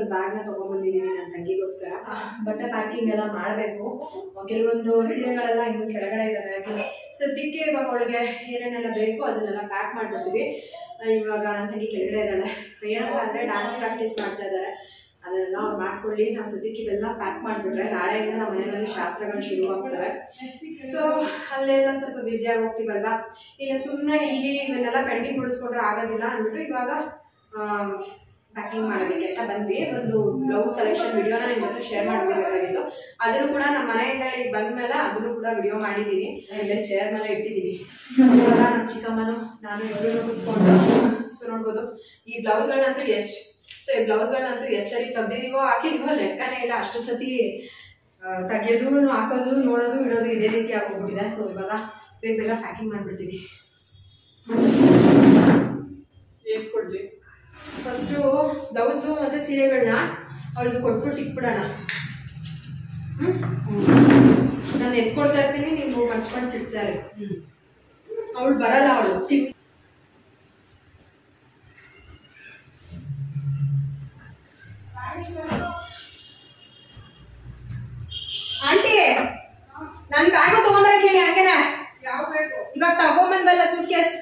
ಒಂದು ಬ್ಯಾಗ್ನ ತೊಗೊಂಬಂದಿದ್ದೀನಿ ನನ್ನ ತಂಗಿಗೋಸ್ಕರ ಬಟ್ಟೆ ಪ್ಯಾಕಿಂಗ್ ಎಲ್ಲ ಮಾಡಬೇಕು ಕೆಲವೊಂದು ಸೀರೆಗಳೆಲ್ಲ ಇನ್ನು ಕೆಳಗಡೆ ಇದ್ದಾವೆ ಹಾಗೆ ಸದ್ಯಕ್ಕೆ ಇವಾಗ ಅವಳಿಗೆ ಏನೇನೆಲ್ಲ ಬೇಕು ಅದನ್ನೆಲ್ಲ ಪ್ಯಾಕ್ ಮಾಡ್ಬಿಡ್ತೀವಿ ಇವಾಗ ನನ್ನ ತಂಗಿ ಕೆಳಗಡೆ ಇದ್ದಾಳೆ ಏನಪ್ಪ ಅಂದರೆ ಡ್ಯಾನ್ಸ್ ಪ್ರಾಕ್ಟೀಸ್ ಮಾಡ್ತಾ ಇದ್ದಾರೆ ಅದನ್ನೆಲ್ಲ ಅವ್ರು ಮಾಡ್ಕೊಳ್ಳಿ ನಾವು ಸದ್ಯಕ್ಕೆ ಇವೆಲ್ಲ ಪ್ಯಾಕ್ ಮಾಡಿಬಿಟ್ರೆ ನಾಳೆಯಿಂದ ನಮ್ಮ ಮನೆಯಲ್ಲಿ ಶಾಸ್ತ್ರಗಳು ಶುರು ಆಗ್ತವೆ ಸೊ ಅಲ್ಲೆಲ್ಲ ಒಂದು ಸ್ವಲ್ಪ ಬ್ಯುಸಿಯಾಗಿ ಹೋಗ್ತೀವಲ್ವಾ ಇನ್ನು ಸುಮ್ಮನೆ ಇಲ್ಲಿ ಇವನ್ನೆಲ್ಲ ಪೆಂಡಿಂಗ್ ಉಳಿಸ್ಕೊಂಡ್ರೆ ಆಗೋದಿಲ್ಲ ಅಂದ್ಬಿಟ್ಟು ಇವಾಗ ಪ್ಯಾಕಿಂಗ್ ಮಾಡೋದಕ್ಕೆ ಅಂತ ಬಂದ್ವಿ ಒಂದು ಬ್ಲೌಸ್ ಕಲೆಕ್ಷನ್ ವಿಡಿಯೋನ ನಿಮ್ಮ ಜೊತೆ ಶೇರ್ ಮಾಡ್ಕೊಬೇಕಾಗಿತ್ತು ಅದನ್ನು ಕೂಡ ನಮ್ಮ ಮನೆಯಿಂದ ಇಲ್ಲಿ ಬಂದ್ಮೇಲೆ ಅದನ್ನು ಕೂಡ ವಿಡಿಯೋ ಮಾಡಿದ್ದೀನಿ ಇಲ್ಲೇ ಚೇರ್ ಮೇಲೆ ಇಟ್ಟಿದ್ದೀನಿ ಇವಾಗ ನಮ್ಮ ಚಿಕ್ಕಮ್ಮನು ನಾನು ಇಬ್ಬರು ಕುತ್ಕೊಂಡು ಸೊ ನೋಡ್ಬೋದು ಈ ಬ್ಲೌಸ್ಗಳನ್ನಂತೂ ಎಷ್ಟು ಸೊ ಈ ಬ್ಲೌಸ್ಗಳನ್ನಂತೂ ಎಷ್ಟು ಸರಿ ತೆಗ್ದಿದೀವೋ ಹಾಕಿದೀವೋ ಲೆಕ್ಕನೇ ಇಲ್ಲ ಅಷ್ಟು ಸತಿ ಆ, ತೆಗಿಯೋದು ಹಾಕೋದು ನೋಡೋದು ಇಡೋದು ಇದೇ ರೀತಿ ಆಗೋಗ್ಬಿಟ್ಟಿದೆ ಸೊ ಇವಾಗ ಬೇಗ ಬೇಗ ಪ್ಯಾಕಿಂಗ್ ಮಾಡ್ಬಿಡ್ತೀವಿ ಏನ್ ಕೊಡ್ಲಿ ಫಸ್ಟು ಬ್ಲೌಸು ಮತ್ತು ಸೀರೆಗಳನ್ನ ಅವ್ಳಿಗೆ ಕೊಟ್ಬಿಟ್ಟು ಇಟ್ಬಿಡೋಣ ನಾನು ಎತ್ಕೊಡ್ತಾ ಇರ್ತೀನಿ ನೀವು ಮಡ್ಚ್ಕೊಂಡು ಇಡ್ತಾರೆ ಅವಳು ಬರಲ್ಲ ಅವಳು ಆಂಟಿ ನನ್ ಬ್ಯಾಗು ತಗೊಂಬರಕ್ ಹೇಳಿ ಹಂಗೇನೆ ಯಾವ ಬೇಕು ಇವಾಗ ತಗೊಂಬಂದ್ವಲ್ಲ ಸೂಟ್ ಕೇಸ್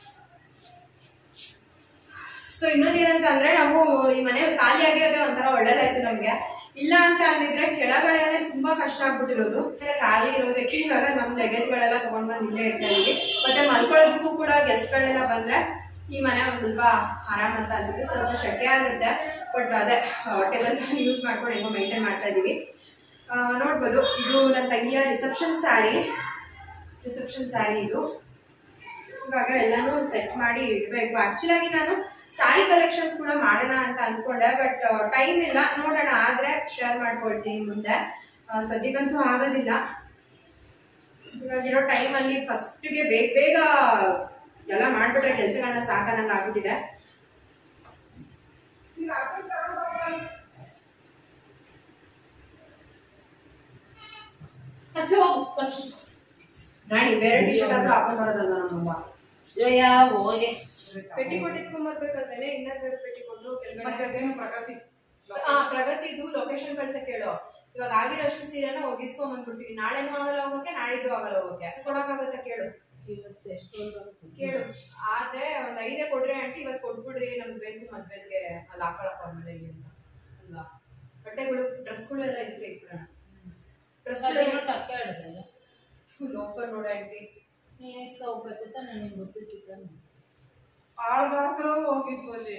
ಸೊ ಇನ್ನೊಂದೇನಂತ ಅಂದ್ರೆ ನಾವು ಈ ಮನೆ ಖಾಲಿ ಆಗಿರೋದೇ ಒಂಥರ ಒಳ್ಳೇದಾಯ್ತು ನಮ್ಗೆ ಇಲ್ಲ ಅಂತ ಅಂದಿದ್ರೆ ಕೆಳಗಡೆನೆ ತುಂಬಾ ಕಷ್ಟ ಆಗ್ಬಿಟ್ಟಿರೋದು ಅಂದ್ರೆ ಖಾಲಿ ಇರೋದಕ್ಕೆ ಇವಾಗ ನಮ್ ಲಗೇಜ್ ಗಳೆಲ್ಲ ತಗೊಂಡ್ ಬಂದ್ ಇಲ್ಲೇ ಇಡ್ತಾ ಇದೀವಿ ಮತ್ತೆ ಮಲ್ಕೊಳ್ಳೋದಕ್ಕೂ ಕೂಡ ಗೆಸ್ಟ್ ಗಳೆಲ್ಲ ಬಂದ್ರೆ ಈ ಮನೆ ಒಂದ್ ಸ್ವಲ್ಪ ಆರಾಮ್ ಅಂತ ಅನ್ಸುತ್ತೆ ಸ್ವಲ್ಪ ಶೆಕೆ ಆಗುತ್ತೆ ಬಟ್ ಅದೇ ಟೇಬಲ್ ಫ್ಯಾನ್ ಯೂಸ್ ಮಾಡ್ಕೊಂಡು ಹೆಂಗೋ ಮೇಂಟೈನ್ ಮಾಡ್ತಾ ಇದೀವಿ ಆ, ನೋಡ್ಬೋದು ಇದು ನನ್ನ ತಂಗಿಯ ರಿಸೆಪ್ಷನ್ ಸ್ಯಾರಿ ರಿಸೆಪ್ಷನ್ ಸ್ಯಾರಿ ಇದು ಇವಾಗ ಎಲ್ಲಾನು ಸೆಟ್ ಮಾಡಿ ಇಡಬೇಕು ಆಕ್ಚುಲ್ ಆಗಿ ನಾನು ಸ್ಯಾರಿ ಕಲೆಕ್ಷನ್ಸ್ ಕೂಡ ಮಾಡೋಣ ಅಂತ ಅಂದ್ಕೊಂಡೆ ಬಟ್ ಟೈಮ್ ಇಲ್ಲ ನೋಡೋಣ ಆದ್ರೆ ಶೇರ್ ಮಾಡ್ಕೊಳ್ತೀನಿ ಮುಂದೆ ಆ, ಸದ್ಯಕ್ಕಂತೂ ಆಗೋದಿಲ್ಲ ಇವಾಗಿರೋ ಟೈಮಲ್ಲಿ ಫಸ್ಟ್ಗೆ ಬೇಗ ಬೇಗ ಎಲ್ಲ ಮಾಡ್ಬಿಟ್ರೆ ಕೆಲಸಗಳನ್ನ ಸಾಕನಂಗೆ ಆಗ್ಬಿಟ್ಟಿದೆ ರಾಣಿ ಬೇರೆ ಟಿ ಶರ್ಟ್ ಆದ್ರೂ ಹಾಕೊಂಡ್ ಬರೋದಲ್ವ ನಮ್ಮವ್ವ ಹೋಗಿ ಪೆಟ್ಟಿ ಕೊಟ್ಟಿದ್ಕೊಂಬರ್ಬೇಕಂತಾನೆ ಇನ್ನರ್ ಬೇರೆ ಪೆಟ್ಟಿ ಕೊಟ್ಟು ಮತ್ತೆ ಕೆಳಗಡೆ ಅದೇನು ಪ್ರಗತಿ ಆ ಪ್ರಗತಿದು ಲೊಕೇಶನ್ ಕಳ್ಸಕ್ ಹೇಳು ಇವಾಗ ಆಗಿರೋಷ್ಟು ಸೀರೆನ ಒಗಿಸ್ಕೊಂಡ್ ಬಂದ್ಬಿಡ್ತೀವಿ ನಾಳೆನೂ ಆಗಲ್ಲ ಹೋಗಕ್ಕೆ ನಾಳಿದ್ದು ಆಗಲ್ಲ ಹೋಗಕ್ಕೆ ಕೊಡಕ್ಕಾಗತ್ತಾ ಕೇಳು ಇವತ್ತು ಎಷ್ಟು ಕೇಳು ಆದ್ರೆ ಒಂದ್ ಐದೇ ಕೊಡ್ರಿ ಆಂಟಿ ಇವತ್ತು ಕೊಟ್ಬಿಡ್ರಿ ನಮ್ಗೆ ಬೇಕು ಮದ್ವೆಗೆ ಅಲ್ಲಿ ಹಾಕೊಳಕ್ ಮನೇಲಿ ಅಂತ ಅಲ್ವಾ ಬಟ್ಟೆಗಳು ಡ್ರೆಸ್ಗಳು ಎಲ್ಲ ಇದಕ್ಕೆ ಇಟ್ಬಿಡೋಣ ಡ್ರೆಸ್ಗಳು ಟಕ್ಕೆ ಆಡಿದ್ದಾರೆ ಲೋಫರ್ ನೋಡ ಆಂಟಿ ನೀನ್ ಇಸ್ಕ ಹೋಗ್ಬೇಕು ಅಂತ ನನಗೆ ಗೊತ್ತಿತ್ತು ಆಳ್ಗಾತ್ರ ಹೋಗಿದ್ವು ಅಲ್ಲಿ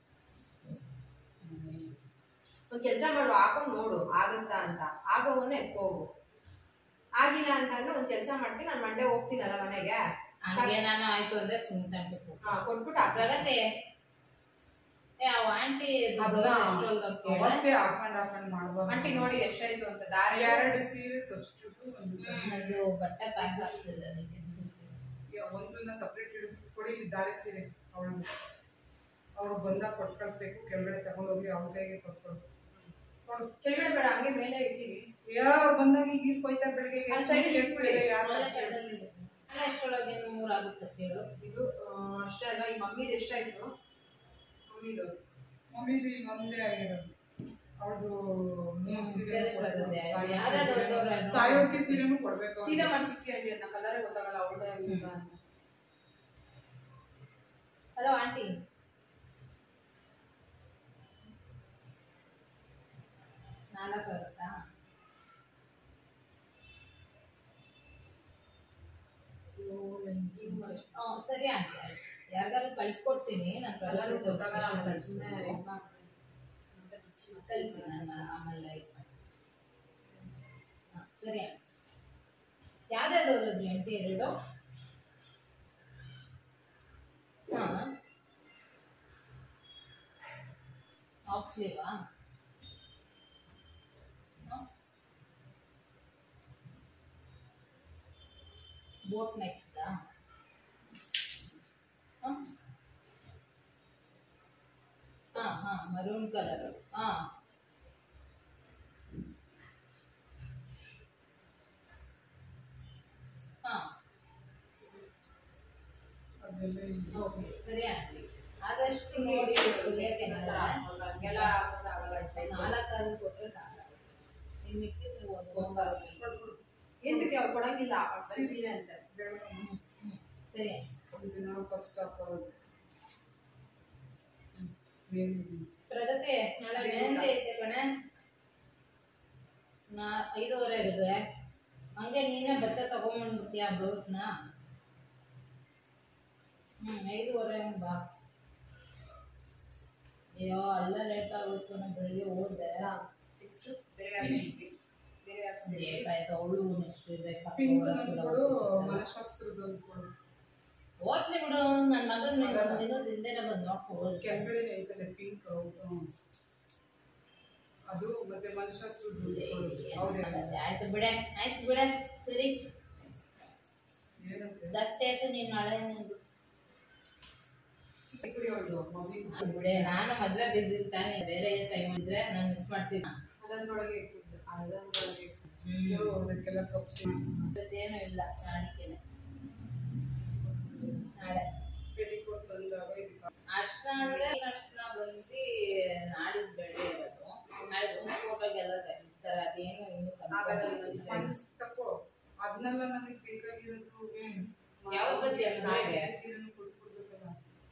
ಒಂದ್ ಕೆಲ್ಸ ಮಾಡು ಹಾಕೊಂಡ್ ನೋಡು ಆಗತ್ತಾ ಅಂತ ಆಗೋವನ್ನ ಎತ್ಕೋಗು ಆಗಿಲ್ಲ ಅಂತ ಅಂದ್ರೆ ಒಂದ್ ಕೆಲ್ಸ ಮಾಡ್ತೀನಿ ನಾನು ಮಂಡೆ ಹೋಗ್ತೀನಲ್ಲ ಮನೆಗೆ ಹಂಗೆ ನಾನು ಆಯ್ತು ಅಂದ್ರೆ ಸುಮ್ಮನೆ ಹಾ ಕೊಟ್ಬಿಟ್ಟು ಆ ಪ್ರಗತಿ ಏ ಅವ ಆಂಟಿ ಅದನ್ನ ಎಷ್ಟು ಅವತ್ತೇ ಹಾಕೊಂಡ್ ಹಾಕೊಂಡ್ ಮಾಡ್ಬಾರ್ದು ಆಂಟಿ ನೋಡಿ ಎಷ್ಟಾಯ್ತು ಅಂತ ದಾರಿ ಎರಡು ಸೀರೆ ಸಬ್ಸ್ಟಿಟ್ಯೂಟ್ ಒಂದು ಅದು ಬಟ್ಟೆ ಪ್ಯಾಕ್ ಆಗ್ತದೆ ಅದಕ್ಕೆ ಯಾ- ಒಂದನ್ನ ಸಪ್ರೇಟ್ ಇಡು ಕೊಡಿ ಇಲ್ಲಿ ದಾರಿ ಸೀರೆ ಅವಳು ಅವಳು ಬಂದಾಗ ಕೊಟ್ಟು ಕಳಿಸ್ಬೇಕು ಕೆಳಗಡೆ ತಗೊಂಡೋಗಿ ಅವಳ ಕೈಗೆ ಕೊಟ್ಕೊಡು ಕೊಡು ಕೆಳಗಡೆ ಬೇಡ ಹಂಗೆ ಮೇಲೆ ಇಟ್ಟಿರಿ ಯಾರು ಬಂದಾಗ ಈಗ ಈಸ್ಕೊಯ್ತಾರೆ ಬೆಳಿಗ್ಗೆ ಅಲ್ಲಿ side ಅಲ್ಲಿ ಇಟ್ಬಿಡಿ. ಯಾರು ಒಳ್ಳೆ ಸೈಡಲ್ಲಿ ಇದೆ. ಅಲ್ಲ ಎಷ್ಟೊಳಗೆ ಮೂರಾಗುತ್ತೆ ಕೇಳು ಇದು ಆ, ಅಷ್ಟೇ ಅಲ್ಲ ಈ ಮಮ್ಮಿದು ಎಷ್ಟಾಯ್ತು ಮಮ್ಮಿದು ಮಮ್ಮಿದು ಈಗ ಒಂದೇ ಆಗಿರೋದು ಅವಳದು ಹ್ಮ್, ಸರಿ ಪ್ರಗತಿ, ಆಯ್ತು. ಯಾರಾದ್ರೂ ಒಂದವ್ರು ಯಾರು? ತಾಯೋಡ್ಕೆ ಸೀರೆನೂ ಕೊಡ್ಬೇಕು ಅವ್ನಿಗೆ. ಸೀದಾ ಮಾಡ್ಸಿಕ್ಕಿ ಆಂಟಿ ಅದನ್ನ ಕಲರೇ ಗೊತ್ತಾಗಲ್ಲ ಅವ್ಳದೇ ಅಂತ ಹಲೋ ಆಂಟಿ ನಾಲ್ಕಾಗುತ್ತಾ ಆ, ಸರಿ ಆಂಟಿ ಆಯ್ತು ಯಾರಿಗಾದ್ರು ಕಳ್ಸ್ಕೊಡ್ತೀನಿ ನಾನು ಕಲರ್ ಕಲರ್ ಗೊತ್ತಾಗಲ್ಲ ಆಮೇಲೆ ಸುಮ್ಮನೆ ಕಳಿಸಿ ನಾನು ಆಮೇಲೆ ಇದು ಮಾಡ್ತೀನಿ ಹಾಂ ಸರಿ ಆಂಟಿ ಯಾವ್ದಾದ್ರು ಹೋದ್ರಿ ಆಂಟಿ ಎರಡು ಹಾಂ ಹಾಫ್ ಸ್ಲೀವಾ ಬೋಟ್ ನೆಕ್ದಾ ಹಾಂ ಹಾಂ ಮರೂನ್ ಕಲರು ಹಾಂ ಹಾಂ ಅದೆಲ್ಲ ಇಲ್ಲಿ. ಓಕೆ ಸರಿ ಆಂಟಿ ಆದಷ್ಟು ನೋಡಿ ಹಂಗೆಲ್ಲ ಹಾಕೊಂಡ್ರೆ ಆಗಲ್ಲ ಸೈಡ್ ನಾಲ್ಕಾರು ಕೊಟ್ರೆ ಸಾಕಾಗುತ್ತೆ ಇನ್ನು ಮಿಕ್ಕಿದ್ದು ಒಂದು ಸೋಮವಾರ ಬೇಕು. ಎಂತಕ್ಕೆ ಅವ್ರು ಕೊಡಂಗಿಲ್ಲ ಅವ್ರ್ ಬರೀ ಸೀರೆ ಅಂತ ಬೇಡ ಹ್ಮ್, ಹ್ಮ್. ಸರಿ ಇದನ್ನ ಫಸ್ಟ್ ಹಾಕೊಳ್ಳೋದು ಹ್ಮ್. ಏನು ಪ್ರಗತಿ ನಾಳೆ ಮೆಹಂದಿ ಐತೆ ಕಣೆ ನಾ ಐದೂವರೆ ಇರುತ್ತೆ ಹಂಗೆ ನೀನೇ ಭತ್ತ ತಗೊಂಬಂದ್ಬಿಡ್ತೀಯ ಬ್ಲೌಸ್ನ ಹ್ಮ್ ಐದೂವರೆ ಹಂಗ್ ಬಾ ಅಯ್ಯೋ ಅಲ್ಲ ಲೇಟ್ ಆಗುತ್ತೆ ಕಣೆ ಬೆಳಿಗ್ಗೆ ಹೋದೆ ನೆಕ್ಸ್ಟ್ ಬೇರೆ ಯಾರು ಹೇಳ್ತೀವಿ? ಬೇರೆ ಯಾರು ಸೀರೆ? ಲೇಟ್ ಆಯ್ತು ಅವಳು ನೆಕ್ಸ್ಟ್ ಇದೆ ಪಿಂಕ್ ಅಂದ್ಕೊಡು ಮನಶಾಸ್ತ್ರದ ಅಂದ್ಕೊಡು ಹೋಟ್ಲಿ ಬಿಡು ನನ್ನ ಮಗನ ಒಂದು ದಿನದ ಹಿಂದೆನೆ ಬಂದು ನೋಡ್ಕೋಬೋದು ಕೆಳಗಡೆ ಐತಲ್ಲ ಪಿಂಕ್ ಅದು ಮತ್ತೆ ಮನಶಾಸ್ತ್ರದ ಹೌದೇ ಆಯ್ತು ಬಿಡೆ ಆಯ್ತು ಬಿಡೆ ಸರಿ ಏನಂತೆ ಜಾಸ್ತಿ ಆಯ್ತು ನೀನು ನಾಳೆ ನಿಂದು. ಕುಡಿ ಅವ್ಳ್ದು, ಮಮ್ಮಿ ಆಯ್ತು ಬಿಡೆ ನಾನು ಮದ್ವೆ ಬಿಸಿ ತಾನೇ ಬೇರೆ ಟೈಮ್ ಇದ್ರೆ ನಾನು ಮಿಸ್ ಮಾಡ್ತೀನಿ ಅದನ್ನೊಳಗೆ ಇಟ್ಬಿಟ್ಟು ಅದನ್ನೊಳಗೆ ಇಟ್ಬಿಟ್ಟು ಹ್ಮ್ ಅದಕ್ಕೆಲ್ಲ ಕಪ್ಸಿ ಇವತ್ತೇನು ಇಲ್ಲ ನಾಳಿಗೆನೆ ನಾಳೆ ಪೆಟಿಕೋಟ್ ತಂದಾಗ ಇದಕ್ಕೆ ಅರ್ಶನ ಅಂದ್ರೆ ಅರ್ಶನ ಬಂದು ನಾಡಿದ್ ಬೆಳೆ ಇರೋದು ನಾಳೆ ಸುಮ್ಮನೆ ಫೋಟೋಗೆಲ್ಲ ತೆಗಿಸ್ತಾರೆ ಅದೇನು ಇನ್ನು ಆಮೇಲೆ confirm ಇನ್ನೊಂದ್ ಇಲ್ಲ. ಮನಸ್ ತಕೋ ಅದನ್ನೆಲ್ಲ ನನಗೆ ಬೇಕಾಗಿರೋದು ಹ್ಮ್ ಯಾವತ್ತು ಬರ್ತೀಯ ಮದ್ವೆಗೆ ಸೀರೆನೂ ಕೊಟ್ಕೊಡ್ಬೇಕಲ್ಲ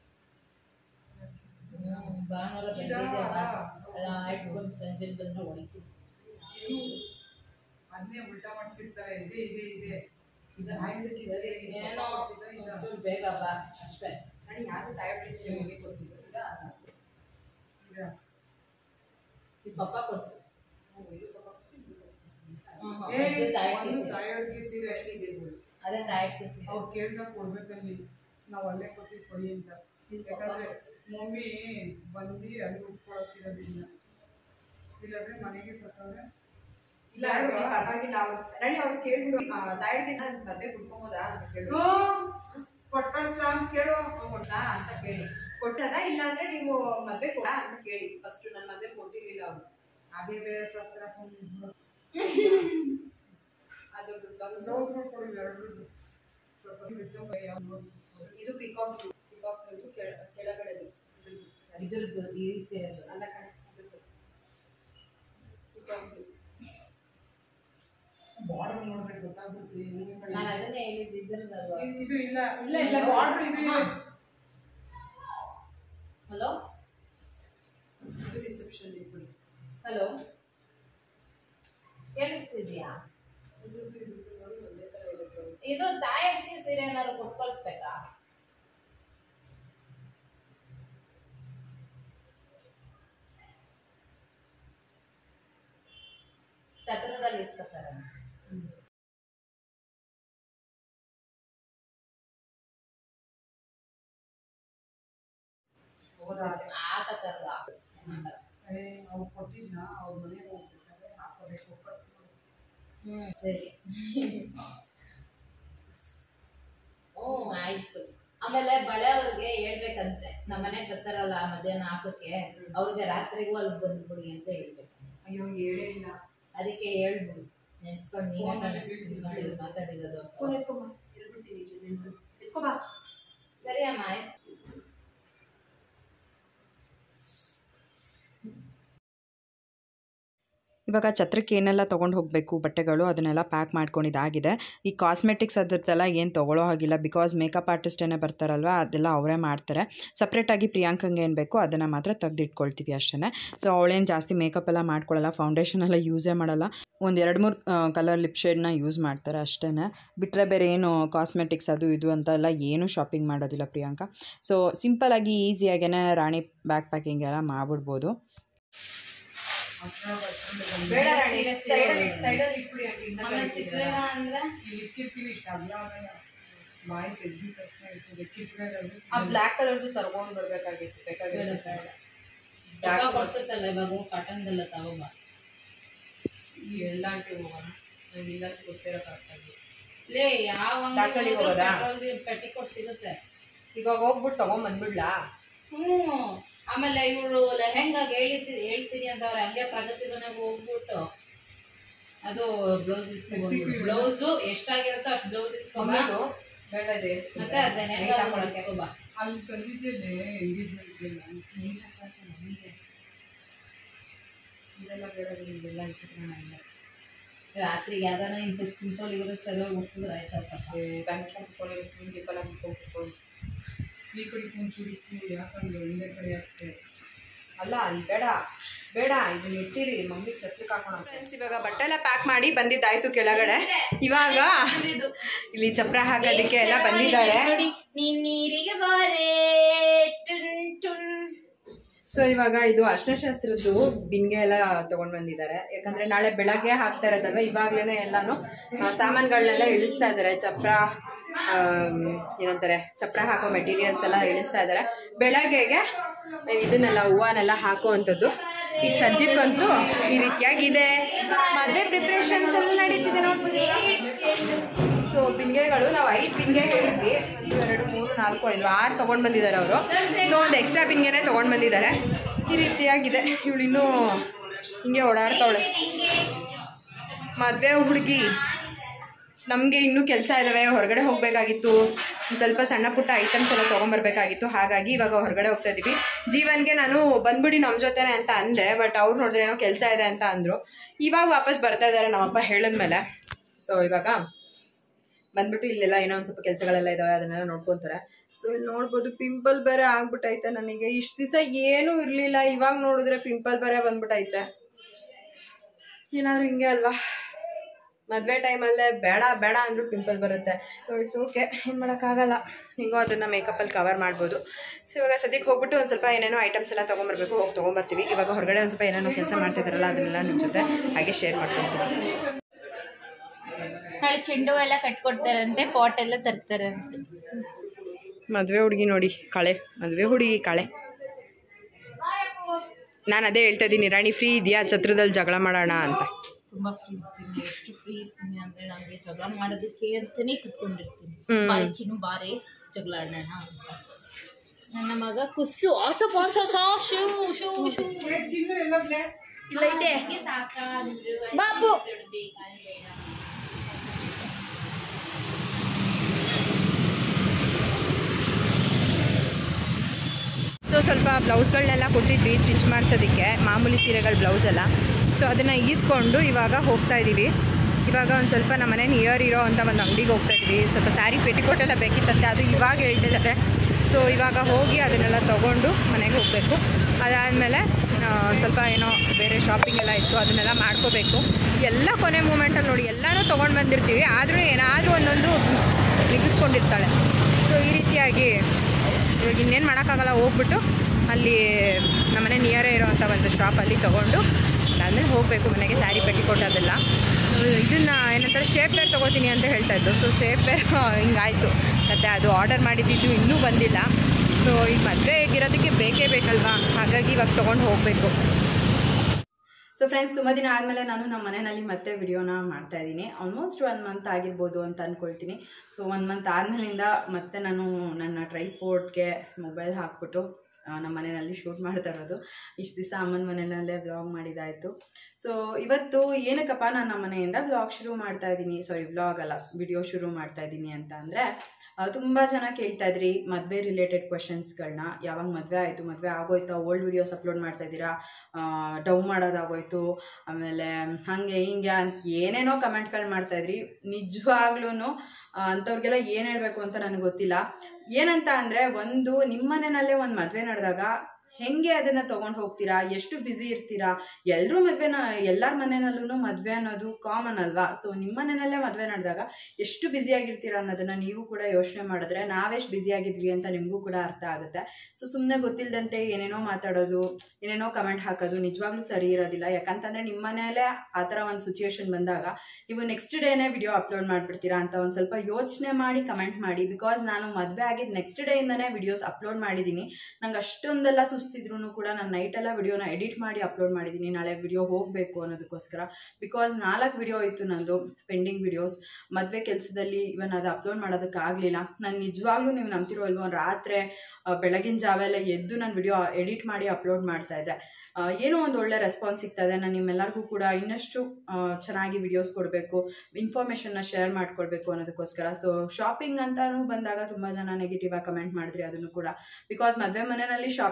ಹ್ಮ್ ಭಾನುವಾರ ಇದಾ? ಬಂದಿದ್ದೆ ಬಾ ಅಲ್ಲ ಇಟ್ಕೊಂಡು ಸಂಜೆ ಬಂದ್ರೆ ಹೊಡಿತೀವಿ ಇದು ಅದನ್ನೇ ಉಲ್ಟಾ ಮಾಡ್ಸಿರ್ತಾರೆ ಇದೆ ಇದೆ ಇದೆ ಇದು ಹಾಯ್ದು ಸರಿ ಸೀರೆ, ಇದು ಏನೋ ಪಪ್ಪ ಕೊಡ್ಸಿದ ಇದ? ಒಂಚೂರು ಬೇಗ ಬಾ ಅಷ್ಟೇ ನಾನು ಯಾವ್ದು ಡಯಾಬಿಟಿಸ್ ಮಮ್ಮಿ ಕೊಡ್ಸಿದ್ರು ಈಗ ಇದ? ಈ ಪಪ್ಪ ಕೊಡ್ಸು ಹ್ಮ್, ಇದು ಪಾಪ ಕೊಡ್ಸಿ, ಇದು ಪಾಪ ಕೊಡ್ಸಿ. ಹ್ಮ್ ಹ್ಮ್. ಏ, ಅದು ತಾಯಿ ಒಂದು ಕಿಸಿ. ತಾಯೋರ್ಗೆ ಸೀರೆ ಅಷ್ಟೇ ಇದಿರ್ಬೋದು. ಅದೇ ತಾಯಿ ಕಿಸಿ. ಅವ್ರು ಕೇಳ್ದಾಗ ಕೊಡ್ಬೇಕಲ್ಲಿ ನಾವು ಅಲ್ಲೇ ಕೊಡ್ತೀವಿ ಕೊಡಿ ಅಂತ ಇದು ಯಾಕಂದ್ರೆ ಪಪ್ಪ ಮಮ್ಮಿ ಬಂದು ಅಲ್ಲಿ ಉಟ್ಕೊಳಕ್ಕಿರೋದಿಲ್ಲ ಇಲ್ಲಾಂದ್ರೆ ಮನೆಗೆ ಕೊಟ್ಟವ್ರೆ ಇಲ್ಲ ಅವ್ರು ಪರವಾಗಿಲ್ಲ ಅವ್ರು ರಾಣಿ ಅವ್ರು ಕೇಳ್ಬಿಡು ತಾಯಿಗೆ ಮದ್ವೆ ಕುಡ್ಕೊಬೋದಾ ಅಂತ ಕೇಳು ಕೊಟ್ಟಳ್ಸ್ಲಾ ಅಂತ ಕೇಳು ಕೊಡ್ತಾ ಅಂತ ಕೇಳಿ ಕೊಟ್ಟದ ಇಲ್ಲ ಅಂದ್ರೆ ನೀವು ಮದ್ವೆ ಕೊಡ ಅಂತ ಕೇಳಿ ಫಸ್ಟ್ ನನ್ನ ಮದ್ವೆ ಕೊಟ್ಟಿರ್ಲಿಲ್ಲ ಅವ್ರು ಅದೇ ಬೇರೆ ಶಾಸ್ತ್ರ ಸುಮ್ಮನೆ ಅದ್ರದ್ದು blouse, ಬ್ಲೌಸ್ಗಳು ಕೊಡಿ ಎರಡರದ್ದು ಸ್ವಲ್ಪ ಡಿಸೆಂಬರ್ ಯಾವ ಇದು ಪಿಕಾಕ್ ಪಿಕಾಕ್ ಇದು ಕೆಳ- ಕೆಳಗಡೆದು ಇದ್ರದ್ದು ಸರಿ. ಇದ್ರದ್ದು ಈ ಸೇರಿದ್ದು ಅಲ್ಲ ಕಣೆ ಇದ್ರದ್ದು. peacock ಇದು. ಬಾರ್ಡರ್ ನೋಡ್ರೆ ಗೊತ್ತಾಗುತ್ತೆ ನಿಮ್ಗೆ ಕಡೆ. ನಾನು ಅದನ್ನೇ ಹೇಳಿದ್ದು ಇದ್ರದ್ದು ಇದು- ಇದು ಇಲ್ಲ ಇಲ್ಲ, ಇಲ್ಲ, ಬಾರ್ಡರ್ ಇದು ಇದೆ. ಹಲೋ ಇದು ರಿಸೆಪ್ಷನ್ ಕೊಡಿ ಹಲೋ ಕೇಳಿಸ್ತಿದ್ಯಾ ಇದ್ರದ್ದು ಇದ್ರದ್ದು ನೋಡಿ ಒಂದೇ ತರ ಇದೆ blouse. ಇದು ತಾಯಿ ಅಡ್ಗೆ ಸೀರೆ ಏನಾದ್ರು ಕೊಟ್ಟು ಕಳಿಸ್ಬೇಕಾ ಛತ್ರದಲ್ಲಿ ಇಸ್ಕೊತಾರೆ ಹೌದಾ? ಆಕತ್ತಲ್ಲ ಏ, ಅವ್ರು ಕೊಟ್ಟಿದ್ನ ಅವ್ರ ಮನೆಗೆ ಹೋಗ್ಬೇಕಾದ್ರೆ ಹಾಕೋಬೇಕು ಕಟ್ಕೊಂಡು. ಹ್ಮ್ ಸರಿ ಓ ಆಯ್ತು ಆಮೇಲೆ ಬಳೆ ಅವ್ರಿಗೆ ಹೇಳ್ಬೇಕಂತೆ ನಮ್ಮ ಮನೆಗೆ ಬರ್ತಾರಲ್ಲ ಮಧ್ಯಾಹ್ನ ಹಾಕಕ್ಕೆ ಅವ್ರಿಗೆ ರಾತ್ರಿಗೂ ಅಲ್ಲಿ ಬಂದ್ಬಿಡಿ ಅಂತ ಹೇಳ್ಬೇಕು ಅಯ್ಯೋ ಹೇಳೇ ಇಲ್ಲ ಅದಕ್ಕೆ ಹೇಳ್ಬಿಡು ನೆನ್ಸ್ಕೊಂಡು ನೀವೇ Phone ಅಲ್ಲಿ ತಾನೇ ಬಿಟ್ಟು ಇದು ಮಾಡಿರೋದು, ಮಾತಾಡಿರೋದು ಫೋನ್ ಎತ್ಕೊಂಬ ಹೇಳ್ಬಿಡ್ತೀನಿ ಇರು, ನೆನ್ಪು. ಎತ್ಕೊಬಾ ಸರಿ ಅಮ್ಮ ಆಯ್ತು ಇವಾಗ ಛತ್ರಕ್ಕೆ ಏನೆಲ್ಲ ತೊಗೊಂಡು ಹೋಗಬೇಕು ಬಟ್ಟೆಗಳು ಅದನ್ನೆಲ್ಲ ಪ್ಯಾಕ್ ಮಾಡ್ಕೊಂಡಿದ್ದಾಗಿದೆ ಈ ಕಾಸ್ಮೆಟಿಕ್ಸ್ ಅದ್ರದ್ದೆಲ್ಲ ಏನು ತೊಗೊಳ್ಳೋ ಹಾಗಿಲ್ಲ ಬಿಕಾಸ್ ಮೇಕಪ್ ಆರ್ಟಿಸ್ಟೇನೆ ಬರ್ತಾರಲ್ವ ಅದೆಲ್ಲ ಅವರೇ ಮಾಡ್ತಾರೆ ಸಪ್ರೇಟಾಗಿ ಪ್ರಿಯಾಂಕಂಗೆ ಏನು ಬೇಕೋ ಅದನ್ನು ಮಾತ್ರ ತೆಗೆದಿಟ್ಕೊಳ್ತೀವಿ ಅಷ್ಟೇ ಸೊ ಅವಳೇನು ಜಾಸ್ತಿ ಮೇಕಪ್ ಎಲ್ಲ ಮಾಡ್ಕೊಳ್ಳಲ್ಲ ಫೌಂಡೇಶನ್ ಎಲ್ಲ ಯೂಸೇ ಮಾಡಲ್ಲ ಒಂದು ಎರಡು ಮೂರು ಕಲರ್ ಲಿಪ್ ಶೇಡ್ನ ಯೂಸ್ ಮಾಡ್ತಾರೆ ಅಷ್ಟೇ ಬಿಟ್ಟರೆ ಬೇರೆ ಏನು ಕಾಸ್ಮೆಟಿಕ್ಸ್ ಅದು ಇದು ಅಂತ ಎಲ್ಲ ಏನೂ ಶಾಪಿಂಗ್ ಮಾಡೋದಿಲ್ಲ ಪ್ರಿಯಾಂಕಾ ಸೊ ಸಿಂಪಲಾಗಿ ಈಸಿಯಾಗೇ ರಾಣಿ ಬ್ಯಾಕ್ ಪ್ಯಾಕಿಂಗ್ ಎಲ್ಲ ಮಾಡ್ಬಿಡ್ಬೋದು ಹತ್ರ ಬರ್ಕೊಂಡು ಬಂದು ಬೇಡ ರಾಣಿ ಸೀರೆ, ಸೀರೆ ಸೈಡಲ್ಲಿ ಒಳಗಡೆ. ಸೈಡಲ್ಲಿ ಇಟ್ಬಿಡಿ ಆಂಟಿ ಇಂದ ಆಮೇಲೆ ಕಳಿಸಿದ್ದೀರಾ. ಸಿಕ್ಲಿಲ್ಲ ಅಂದ್ರೆ ಇಲ್ಲಿ ಇಕ್ಕಿರ್ತೀವಿ ಕಬ್ಲಾಗ ಬಾಯಿ ತೆಗ್ದಿದ ತಕ್ಷಣ ಇರ್ತದೆ ಕಿಟ್ಗಳಲ್ಲಿ ಆ ಬ್ಲ್ಯಾಕ್ ಕಲರ್ದು ತರ್ಕೊಂಡ್ ಬರ್ಬೇಕಾಗಿತ್ತು ಬೇಡ ಬೇಕಾಗಿತ್ತು ಬೇಡ Black ಪಪ್ಪ ಕೊಡ್ಸುತ್ತಲ್ಲ ಇವಾಗ ಕಾಟನ್ದೆಲ್ಲ ತಗೋಬ ಈ ಎಲ್ಲ ಆಂಟಿ ಹೋಗೋಣ ನಂಗೆ ಇಲ್ಲ ಅಂತ ಗೊತ್ತಿರೋ ಕರೆಕ್ಟಾಗಿ ಲೇ ಯಾವ ದಾಸವಾಳಿಗೆ ಹೋಗೋದಾ? ಪೆಟ್ಟಿಕೋಟ್ ಸಿಗುತ್ತೆ ಇವಾಗ ಹೋಗ್ಬಿಟ್ಟು ತಗೊಂಡ್ ಬಂದ್ಬಿಡ್ಲಾ ಹ್ಞೂ ಆಮೇಲೆ ಇವಳು ಲೆಹೆಂಗಾಗ ಹೇಳಿರ್ತೀನಿ ಹೇಳ್ತೀನಿ ಅಂತ ಅವ್ರೆ ಹಂಗೆ ಪ್ರಗತಿ ಮನೆಗೆ ಹೋಗ್ಬಿಟ್ಟು ಅದು ಬ್ಲೌಸ್ ಇಸ್ಕೊಂಡು ಎತ್ತಿಗೆ ಬ್ಲೌಸು ಎಷ್ಟಾಗಿರುತ್ತೋ ಅಷ್ಟು ಬ್ಲೌಸ್ ಇಸ್ಕೊಂಬ ಮಮ್ಮಿದು ಬೇಡ ಇದೆ ಮತ್ತೆ ಅದ ಲೆಹೆಂಗಾ ಇಸ್ಕೊಂಬ ಅಲ್ಲಿ ತಂದಿದ್ದೆಲ್ಲೇ ಎಂಗೇಜ್ಮೆಂಟ್ಗೆಲ್ಲ ಇದೆಲ್ಲ ಬೇಡ ಬಿಡಿ, ಇದೆಲ್ಲ ಇಟ್ಬಿಟ್ರೆ ನಾನು ರಾತ್ರಿಗೆ ಯಾವ್ದಾನ ಇಂಥ ಸಿಂಪಲ್ ಇರೋ ಸಲ ಉಡ್ಸಿದ್ರೆ ಆಯ್ತಪ್ಪ ಬ್ಯಾಂಕ್ ಕುತ್ಕೊಂಡು ಪ್ರಿನ್ಸಿಪಲ್ ಆಗಿ ಕುತ್ಕೊಂಡು ಈ ಕಡೆ ಒಂಚೂರು ಇಟ್ಟು ಯಾಕಂದ್ರೆ ಒಂದೇ ಕಡೆ ಯಾಕೆ ಅಲ್ಲ ಅಲ್ಲಿ ಬೇಡ ಬೇಡ ಇದನ್ನ ಇಟ್ಟಿರಿ ಮಮ್ಮಿ ಛತ್ರಕ್ಕೆ ಹಾಕೋಣ ಇವಾಗ ಬಟ್ಟೆ ಎಲ್ಲ ಪ್ಯಾಕ್ ಮಾಡಿ ಬಂದಿದ್ದಾಯ್ತು ಕೆಳಗಡೆ ಇವಾಗ ಇಲ್ಲಿ ಚಪ್ರ ಹಾಕೋದಕ್ಕೆ ಎಲ್ಲ ಬಂದಿದ್ದಾರೆ ನೋಡಿ ನೀನ್ ನೀರಿಗೆ ಬಾರೆ ಟುನ್ ಟುನ್ ಸೊ ಇವಾಗ ಇದು ಅರ್ಶನ ಶಾಸ್ತ್ರದ್ದು ಬಿನ್ಗೆ ಎಲ್ಲ ತಗೊಂಡ್ ಬಂದಿದ್ದಾರೆ ಯಾಕಂದ್ರೆ ನಾಳೆ ಬೆಳಗ್ಗೆ ಹಾಕ್ತಾ ಇರೋದಲ್ವ ಇವಾಗ್ಲೇನೆ ಎಲ್ಲಾನು ಆ, ಸಾಮಾನ್ಗಳನ್ನೆಲ್ಲ ಇಳಿಸ್ತಾ ಇದ್ದಾರೆ ಚಪ್ರ ಆಮ್, ಏನಂತಾರೆ ಚಪ್ರ ಹಾಕೋ ಮೆಟೀರಿಯಲ್ಸ್ ಎಲ್ಲ ಇಳಿಸ್ತಾ ಇದ್ದಾರೆ ಬೆಳಗ್ಗೆಗೆ ಇದನ್ನೆಲ್ಲ ಹೂವನೆಲ್ಲ ಹಾಕುವಂಥದ್ದು ಈಗ ಸದ್ಯಕ್ಕಂತೂ ಈ ರೀತಿಯಾಗಿದೆ ಮದುವೆ ಪ್ರಿಪ್ರೇಷನ್ಸ್ ಎಲ್ಲ ನಡೀತಿದೆ ನೋಡ್ಬೋದು ಸೊ ಬಿಂದಿಗೆಗಳು ನಾವು ಐದು ಬಿಂದಿಗೆ ಹೇಳಿದ್ವಿ ಒಂದು ಎರಡು ಮೂರು ನಾಲ್ಕು ಐದು ಆರು ತೊಗೊಂಡು ಬಂದಿದ್ದಾರೆ ಅವರು ಸೊ ಒಂದು ಎಕ್ಸ್ಟ್ರಾ ಬಿಂದಿಗೆನೇ ತೊಗೊಂಡು ಬಂದಿದ್ದಾರೆ ಈ ರೀತಿಯಾಗಿದೆ ಇವಳು ಇನ್ನೂ ಹಿಂಗೆ ಓಡಾಡ್ತಾವಳೆ ಮದುವೆ ಹುಡುಗಿ ನಮಗೆ ಇನ್ನೂ ಕೆಲಸ ಇದ್ದಾವೆ ಹೊರಗಡೆ ಹೋಗಬೇಕಾಗಿತ್ತು ಒಂದು ಸ್ವಲ್ಪ ಸಣ್ಣ ಪುಟ್ಟ ಐಟಮ್ಸ್ ಎಲ್ಲ ತೊಗೊಂಬರ್ಬೇಕಾಗಿತ್ತು ಹಾಗಾಗಿ ಇವಾಗ ಹೊರಗಡೆ ಹೋಗ್ತಾ ಇದ್ದೀವಿ ಜೀವನ್ಗೆ ನಾನು ಬಂದ್ಬಿಡಿ ನಮ್ಮ ಜೊತೆನೆ ಅಂತ ಅಂದೆ ಬಟ್ ಅವ್ರು ನೋಡಿದ್ರೆ ಏನೋ ಕೆಲಸ ಇದೆ ಅಂತ ಅಂದರು ಇವಾಗ ವಾಪಸ್ ಬರ್ತಾ ಇದ್ದಾರೆ ನಮ್ಮಪ್ಪ ಹೇಳಿದ್ಮೇಲೆ ಸೊ ಇವಾಗ ಬಂದ್ಬಿಟ್ಟು ಇಲ್ಲೆಲ್ಲ ಏನೋ ಒಂದು ಸ್ವಲ್ಪ ಕೆಲಸಗಳೆಲ್ಲ ಇದಾವೆ ಅದನ್ನೆಲ್ಲ ನೋಡ್ಕೊಂತಾರೆ ಸೊ ಇಲ್ಲಿ ನೋಡ್ಬೋದು ಪಿಂಪಲ್ ಬೇರೆ ಆಗ್ಬಿಟ್ಟೈತೆ ನನಗೆ ಇಷ್ಟು ದಿವಸ ಏನೂ ಇರಲಿಲ್ಲ ಇವಾಗ ನೋಡಿದ್ರೆ ಪಿಂಪಲ್ ಬೇರೆ ಬಂದ್ಬಿಟ್ಟೈತೆ ಏನಾದರೂ ಹಿಂಗೆ ಅಲ್ವಾ ಮದುವೆ ಟೈಮಲ್ಲೇ ಬೇಡ ಬೇಡ ಅಂದರೂ ಪಿಂಪಲ್ ಬರುತ್ತೆ ಸೊ ಇಟ್ಸ್ ಓಕೆ ಏನು ಮಾಡೋಕ್ಕಾಗಲ್ಲ ಹಿಂಗೋ ಅದನ್ನು ಮೇಕಪ್ಪಲ್ಲಿ ಕವರ್ ಮಾಡ್ಬೋದು ಸೊ ಇವಾಗ ಸದ್ಯಕ್ಕೆ ಹೋಗ್ಬಿಟ್ಟು ಒಂದು ಸ್ವಲ್ಪ ಏನೇನೋ ಐಟಮ್ಸ್ ಎಲ್ಲ ತೊಗೊಂಬರ್ಬೇಕು ಹೋಗಿ ತೊಗೊಂಬರ್ತೀವಿ ಇವಾಗ ಹೊರಗಡೆ ಒಂದು ಸ್ವಲ್ಪ ಏನೇನೋ ಕೆಲಸ ಮಾಡ್ತಿದ್ದಾರಲ್ಲ ಅದನ್ನೆಲ್ಲ ನಿಮ್ಮ ಜೊತೆ ಹಾಗೆ ಶೇರ್ ಮಾಡ್ಕೊಳ್ತೀನಿ ನಾಳೆ ಚೆಂಡು ಎಲ್ಲ ಕಟ್ಕೊಡ್ತಾರಂತೆ ಪಾಟ್ ಎಲ್ಲ ತರ್ತಾರಂತೆ ಮದುವೆ ಹುಡುಗಿ ನೋಡಿ ಕಳೆ ಮದುವೆ ಹುಡುಗಿ ಕಳೆ ನಾನು ಅದೇ ಹೇಳ್ತಾ ಇದ್ದೀನಿ ರಾಣಿ ಫ್ರೀ ಇದೆಯಾ ಛತ್ರದಲ್ಲಿ ಜಗಳ ಮಾಡೋಣ ಅಂತ ತುಂಬಾ ಫ್ರೀ ಇರ್ತೀನಿ ಎಷ್ಟು ಫ್ರೀ ಇರ್ತೀನಿ ಅಂದ್ರೆ ನಂಗೆ ಜಗಳ ಮಾಡೋದಕ್ಕೆ ಅಂತಾನೆ ಕುತ್ಕೊಂಡಿರ್ತೀನಿ ಹ್ಮ್. ಬಾರಿ ಚಿನ್ನು ಬಾರಿ ಜಗಳ ಆಡೋಣ ಅಂತ ನನ್ನ ಮಗ ಕುಸ್ಸು ಆಸ ಪಾಸ ಸಾ ಶೂ ಶೂ ಶೂ ಚಿನ್ನು ಎಲ್ಲೋಗ್ಲೆ ಇಲ್ಲ ಇದೆ ಬಾಬು ಸೊ ಸ್ವಲ್ಪ ಬ್ಲೌಸ್ಗಳನ್ನೆಲ್ಲ ಕೊಟ್ಟಿದ್ವಿ ಸ್ಟಿಚ್ ಮಾಡಿಸೋದಕ್ಕೆ ಮಾಮೂಲಿ ಸೀರೆಗಳ ಬ್ಲೌಸ್ ಎಲ್ಲ ಸೊ ಅದನ್ನು ಈಸ್ಕೊಂಡು ಇವಾಗ ಹೋಗ್ತಾ ಇದ್ದೀವಿ ಇವಾಗ ಒಂದು ಸ್ವಲ್ಪ ನಮ್ಮ ಮನೆ ನಿಯರ್ ಇರೋ ಅಂತ ಒಂದು ಅಂಗಡಿಗೆ ಹೋಗ್ತಾ ಇದ್ವಿ ಸ್ವಲ್ಪ ಸ್ಯಾರಿ ಪೆಟಿಕೋಟ್ ಎಲ್ಲ ಬೇಕಿತ್ತಂತೆ ಅದು ಇವಾಗ ಹೇಳ್ತಿದ್ದಾರೆ ಸೊ ಇವಾಗ ಹೋಗಿ ಅದನ್ನೆಲ್ಲ ತೊಗೊಂಡು ಮನೆಗೆ ಹೋಗಬೇಕು ಅದಾದಮೇಲೆ ಸ್ವಲ್ಪ ಏನೋ ಬೇರೆ ಶಾಪಿಂಗ್ ಎಲ್ಲ ಇತ್ತು ಅದನ್ನೆಲ್ಲ ಮಾಡ್ಕೋಬೇಕು ಎಲ್ಲ ಕೊನೆ ಮೂಮೆಂಟಲ್ಲಿ ನೋಡಿ ಎಲ್ಲನೂ ತೊಗೊಂಡು ಬಂದಿರ್ತೀವಿ ಆದರೂ ಏನಾದರೂ ಒಂದೊಂದು ನಿಗಿಸ್ಕೊಂಡಿರ್ತಾಳೆ ಸೊ ಈ ರೀತಿಯಾಗಿ ಇವಾಗ ಇನ್ನೇನು ಮಾಡೋಕ್ಕಾಗಲ್ಲ ಹೋಗ್ಬಿಟ್ಟು ಅಲ್ಲಿ ನಮ್ಮನೆ ನಿಯರೇ ಇರೋವಂಥ ಒಂದು ಶಾಪಲ್ಲಿ ತೊಗೊಂಡು ಅದಾದಮೇಲೆ ಹೋಗಬೇಕು ಮನೆಗೆ ಸ್ಯಾರಿ ಪೆಟ್ಟಿಕೋಟ್ ಅದೆಲ್ಲ ಇದನ್ನು ಏನಂತಾರೆ ಶೇಪ್ ವೇರ್ ತೊಗೋತೀನಿ ಅಂತ ಹೇಳ್ತಾ ಇದ್ದು ಸೊ ಶೇಪ್ ವೇರ್ ಹಿಂಗಾಯಿತು ಮತ್ತು ಅದು ಆರ್ಡರ್ ಮಾಡಿದ್ದಿದ್ದು ಇನ್ನೂ ಬಂದಿಲ್ಲ ಸೊ ಈಗ ಮದುವೆ ಇರೋದಕ್ಕೆ ಬೇಕೇ ಬೇಕಲ್ವಾ ಹಾಗಾಗಿ ಇವಾಗ ತೊಗೊಂಡು ಹೋಗಬೇಕು ಸೊ ಫ್ರೆಂಡ್ಸ್ ತುಂಬ ದಿನ ಆದಮೇಲೆ ನಾನು ನಮ್ಮ ಮನೆಯಲ್ಲಿ ಮತ್ತೆ ವಿಡಿಯೋನ ಮಾಡ್ತಾ ಇದ್ದೀನಿ ಆಲ್ಮೋಸ್ಟ್ ಒನ್ ಮಂತ್ ಆಗಿರ್ಬೋದು ಅಂತ ಅಂದ್ಕೊಳ್ತೀನಿ ಸೊ ಒನ್ ಮಂತ್ ಆದಮೇಲಿಂದ ಮತ್ತೆ ನಾನು ನನ್ನ ಟ್ರೈಪೋರ್ಟ್ಗೆ ಮೊಬೈಲ್ ಹಾಕ್ಬಿಟ್ಟು ಆ, ನಮ್ಮ ಮನೆಯಲ್ಲಿ ಶೂಟ್ ಮಾಡ್ತಾ ಇರೋದು ಇಷ್ಟು ದಿವಸ ಅಮ್ಮನ ಮನೆಯಲ್ಲೇ ವ್ಲಾಗ್ ಮಾಡಿದಾಯಿತು ಸೊ ಇವತ್ತು ಏನಕ್ಕಪ್ಪ ನಾನು ನಮ್ಮ ಮನೆಯಿಂದ ವ್ಲಾಗ್ ಶುರು ಮಾಡ್ತಾ ಇದ್ದೀನಿ ಸಾರಿ ವ್ಲಾಗ್ ಅಲ್ಲ ವಿಡಿಯೋ ಶುರು ಮಾಡ್ತಾ ಇದ್ದೀನಿ ಅಂತ ಅಂದರೆ ತುಂಬ ಜನ ಕೇಳ್ತಾ ಇದ್ರಿ ಮದುವೆ ರಿಲೇಟೆಡ್ ಕ್ವಶನ್ಸ್ಗಳನ್ನ ಯಾವಾಗ ಮದುವೆ ಆಯಿತು ಮದುವೆ ಆಗೋಯ್ತಾ ಓಲ್ಡ್ ವಿಡಿಯೋಸ್ ಅಪ್ಲೋಡ್ ಮಾಡ್ತಾ ಇದ್ದೀರಾ ಡವ್ ಮಾಡೋದಾಗೋಯ್ತು ಆಮೇಲೆ ಹಾಗೆ ಹಿಂಗೆ ಅಂತ ಏನೇನೋ ಕಮೆಂಟ್ಗಳು ಮಾಡ್ತಾಯಿದ್ರಿ ನಿಜವಾಗ್ಲೂ ಅಂಥವ್ರಿಗೆಲ್ಲ ಏನು ಹೇಳಬೇಕು ಅಂತ ನನಗೆ ಗೊತ್ತಿಲ್ಲ ಏನಂತ ಅಂದರೆ ಒಂದು ನಿಮ್ಮ ಮನೆಯಲ್ಲೇ ಒಂದು ಮದುವೆ ನಡೆದಾಗ ಹೆಂಗೆ ಅದನ್ನು ತೊಗೊಂಡು ಹೋಗ್ತೀರಾ ಎಷ್ಟು ಬ್ಯುಸಿ ಇರ್ತೀರಾ ಎಲ್ಲರೂ ಮದುವೆನ ಎಲ್ಲರ ಮನೆಯಲ್ಲೂ ಮದುವೆ ಅನ್ನೋದು ಕಾಮನ್ ಅಲ್ವಾ ಸೊ ನಿಮ್ಮ ಮನೆಯಲ್ಲೇ ಮದುವೆ ನಡೆದಾಗ ಎಷ್ಟು ಬ್ಯುಸಿಯಾಗಿರ್ತೀರಾ ಅನ್ನೋದನ್ನು ನೀವು ಕೂಡ ಯೋಚನೆ ಮಾಡಿದ್ರೆ ನಾವೆಷ್ಟು ಬ್ಯುಸಿಯಾಗಿದ್ವಿ ಅಂತ ನಿಮಗೂ ಕೂಡ ಅರ್ಥ ಆಗುತ್ತೆ ಸೊ ಸುಮ್ಮನೆ ಗೊತ್ತಿಲ್ಲದಂತೆ ಏನೇನೋ ಮಾತಾಡೋದು ಏನೇನೋ ಕಮೆಂಟ್ ಹಾಕೋದು ನಿಜವಾಗ್ಲೂ ಸರಿ ಇರೋದಿಲ್ಲ ಯಾಕಂತಂದರೆ ನಿಮ್ಮ ಮನೆಯಲ್ಲೇ ಆ ಥರ ಒಂದು ಸಿಚುವೇಶನ್ ಬಂದಾಗ ನೀವು ನೆಕ್ಸ್ಟ್ ಡೇನೇ ವಿಡಿಯೋ ಅಪ್ಲೋಡ್ ಮಾಡಿಬಿಡ್ತೀರಾ ಅಂತ ಒಂದು ಸ್ವಲ್ಪ ಯೋಚನೆ ಮಾಡಿ ಕಮೆಂಟ್ ಮಾಡಿ ಬಿಕಾಸ್ ನಾನು ಮದುವೆ ಆಗಿದ್ದು ನೆಕ್ಸ್ಟ್ ಡೇಯಿಂದನೇ ವಿಡಿಯೋಸ್ ಅಪ್ಲೋಡ್ ಮಾಡಿದ್ದೀನಿ ನಂಗೆ ಅಷ್ಟೊಂದೆಲ್ಲ ಸುಸ್ತಿದ್ರು ಕೂಡ ನಾನು ನೈಟೆಲ್ಲ ವಿಡಿಯೋನ ಎಡಿಟ್ ಮಾಡಿ ಅಪ್ಲೋಡ್ ಮಾಡಿದ್ದೀನಿ ನಾಳೆ ವಿಡಿಯೋ ಹೋಗಬೇಕು ಅನ್ನೋದಕ್ಕೋಸ್ಕರ ಬಿಕಾಸ್ ನಾಲ್ಕು ವಿಡಿಯೋ ಇತ್ತು ನಂದು ಪೆಂಡಿಂಗ್ ವಿಡಿಯೋಸ್ ಮದುವೆ ಕೆಲಸದಲ್ಲಿ ಇವನ್ ಅದು ಅಪ್ಲೋಡ್ ಮಾಡೋದಕ್ಕಾಗಲಿಲ್ಲ ನಾನು ನಿಜವಾಗ್ಲೂ ನೀವು ನಂಬ್ತಿರೋ ಇಲ್ವೋ ರಾತ್ರಿ ಆ, ಬೆಳಗಿನ ಜಾವ ಎಲ್ಲ ಎದ್ದು ನಾನು ವಿಡಿಯೋ ಎಡಿಟ್ ಮಾಡಿ ಅಪ್ಲೋಡ್ ಮಾಡ್ತಾ ಇದ್ದೆ ಆ, ಏನೋ ಒಂದು ಒಳ್ಳೆ ರೆಸ್ಪಾನ್ಸ್ ಸಿಗ್ತಾ ಇದೆ ನಾನು ನಿಮ್ಮೆಲ್ಲರಿಗೂ ಕೂಡ ಇನ್ನಷ್ಟು ಆ, ಚೆನ್ನಾಗಿ ವಿಡಿಯೋಸ್ ಕೊಡಬೇಕು ಇನ್ಫಾರ್ಮೇಷನ್ನ ಶೇರ್ ಮಾಡ್ಕೊಳ್ಬೇಕು ಅನ್ನೋದಕ್ಕೋಸ್ಕರ ಸೊ ಶಾಪಿಂಗ್ ಅಂತಾನು ಬಂದಾಗ ತುಂಬ ಜನ ನೆಗೆಟಿವ್ ಆಗಿ ಕಮೆಂಟ್ ಮಾಡಿದ್ರಿ ಅದನ್ನು ಕೂಡ ಬಿಕಾಸ್ ಮದುವೆ ಮನೆಯಲ್ಲಿ ಶಾಪಿಂಗ್ ಮಾಡಿದಾಗ